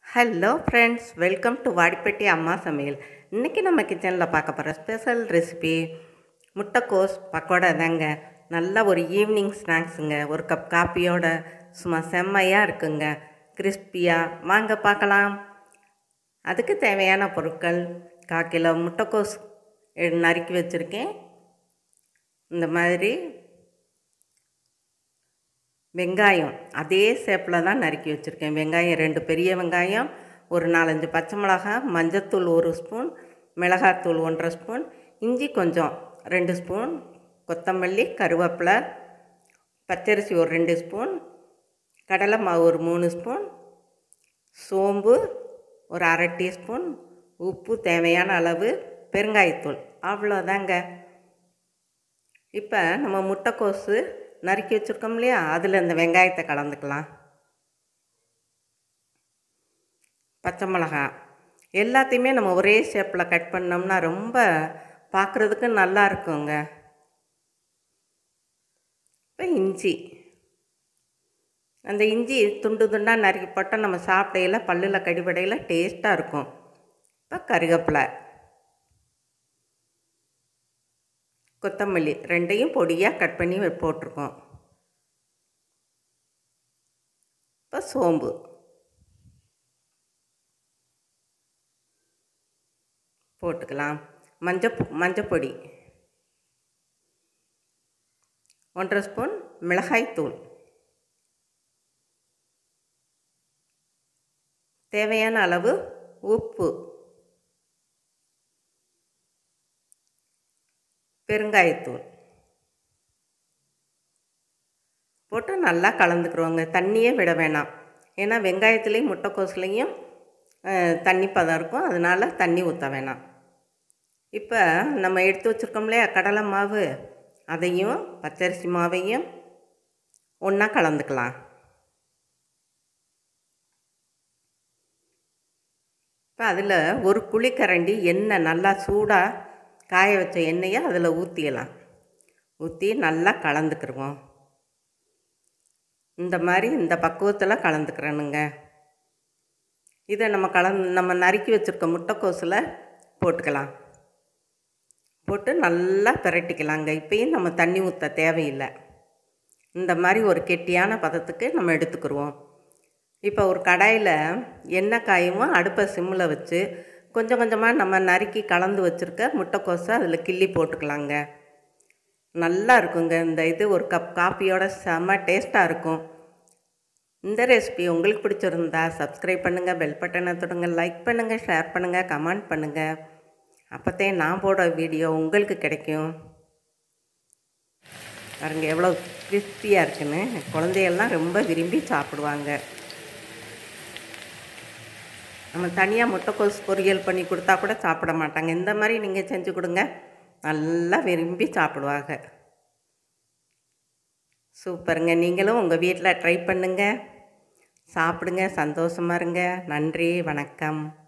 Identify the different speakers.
Speaker 1: hello friends welcome to Vadipatti அம்மா சமையல் இன்றைக்கி நம்ம கிச்சனில் பார்க்க போகிற ஸ்பெஷல் ரெசிபி முட்டைக்கோஸ் பக்கோடா தாங்க நல்ல ஒரு ஈவினிங் ஸ்நாக்ஸுங்க ஒரு கப் காப்பியோட சும்மா செம்மையாக இருக்குங்க கிறிஸ்பியாக வாங்க பார்க்கலாம் அதுக்கு தேவையான பொருட்கள் கால் கிலோ முட்டைக்கோஸ் எ- நறுக்கி வச்சுருக்கேன் இந்த மாதிரி வெங்காயம் அதே ஷேப்பில் தான் நறுக்கி வச்சுருக்கேன் வெங்காயம் ரெண்டு பெரிய வெங்காயம் ஒரு நாலஞ்சு பச்சை மிளகாய் மஞ்சத்தூள் ஒரு ஸ்பூன் மிளகாத்தூள் ஒன்றரை ஸ்பூன் இஞ்சி கொஞ்சம் ரெண்டு ஸ்பூன் கொத்தமல்லி கருவேப்பிலை பச்சரிசி ஒரு ரெண்டு ஸ்பூன் கடலை மாவு ஒரு மூணு ஸ்பூன் சோம்பு ஒரு அரை டீஸ்பூன் உப்பு தேவையான அளவு பெருங்காயத்தூள் அவ்வளோதாங்க இப்போ நம்ம முட்டைக்கோஸு நறுக்கி வச்சுருக்கோம் இல்லையா அதில் இந்த வெங்காயத்தை கலந்துக்கலாம் பச்சை மிளகாய் எல்லாத்தையுமே நம்ம ஒரே ஷேப்பில் கட் பண்ணோம்னா ரொம்ப பார்க்குறதுக்கு நல்லா இருக்குங்க இப்போ இஞ்சி அந்த இஞ்சி துண்டு துண்டாக நறுக்கி போட்டால் நம்ம சாப்பிடையில பல்லில் கடிபடையில் டேஸ்ட்டாக இருக்கும் இப்போ கருவேப்பிலை கொத்தமல்லி ரெண்டையும் பொடியாக கட் பண்ணி வெ- போட்டிருக்கோம் இப்போ சோம்பு போட்டுக்கலாம் மஞ்சள் மஞ்சப்பொடி ஒன்றரை ஸ்பூன் மிளகாய்த்தூள் தேவையான அளவு உப்பு பெருங்காயத்தூள் போட்டு நல்லா கலந்துக்கிறோங்க தண்ணியே விட வேணாம் ஏன்னா வெங்காயத்துலேயும் முட்டைக்கோஸ்லேயும் அஹ், தண்ணி பதம் இருக்கும் அதனால் தண்ணி ஊற்ற வேணாம் இப்போ நம்ம எடுத்து வச்சுருக்கோம் இல்லையா கடலை மாவு அதையும் பச்சரிசி மாவையும் ஒன்றா கலந்துக்கலாம் இப்போ அதில் ஒரு குழிக்கரண்டி எண்ணெய் நல்லா சூடாக காய வச்ச எண்ணெயை அதில் ஊற்றிடலாம் ஊற்றி நல்லா கலந்துக்கிருவோம் இந்த மாதிரி இந்த பக்குவத்தில் கலந்துக்கிறணுங்க இதை நம்ம கலந்து நம்ம நறுக்கி வச்சுருக்க முட்டைக்கோஸில் போட்டுக்கலாம் போட்டு நல்லா பிரட்டிக்கலாங்க இப்பயும் நம்ம தண்ணி ஊற்ற தேவையில்லை இந்த மாதிரி ஒரு கெட்டியான பதத்துக்கு நம்ம எடுத்துக்கிருவோம் இப்போ ஒரு கடாயில் எண்ணெய் காயவும் அடுப்பை சிம்மில் வச்சு கொஞ்சம் கொஞ்சமாக நம்ம நறுக்கி கலந்து வச்சுருக்க முட்டைக்கோஸை அதில் கிள்ளி போட்டுக்கலாங்க நல்லா இருக்குங்க இந்த இது ஒரு கப் காப்பியோட செம்ம டேஸ்ட்டாக இருக்கும் இந்த ரெசிபி உங்களுக்கு பிடிச்சிருந்தா சப்ஸ்கிரைப் பண்ணுங்கள் பெல் பட்டனை தொடுங்க லைக் பண்ணுங்கள் ஷேர் பண்ணுங்கள் கமெண்ட் பண்ணுங்கள் அப்போத்தே நான் போடுற வீடியோ உங்களுக்கு கிடைக்கும் பாருங்க எவ்வளோ கிறிஸ்பியாக இருக்குன்னு குழந்தையெல்லாம் ரொம்ப விரும்பி சாப்பிடுவாங்க நம்ம தனியாக முட்டைக்கோஸ் பொரியல் பண்ணி கொடுத்தா கூட சாப்பிட மாட்டாங்க இந்த மாதிரி நீங்கள் செஞ்சு கொடுங்க நல்லா விரும்பி சாப்பிடுவாங்க சூப்பருங்க நீங்களும் உங்கள் வீட்டில் ட்ரை பண்ணுங்க சாப்பிடுங்க சந்தோஷமா இருங்க நன்றி வணக்கம்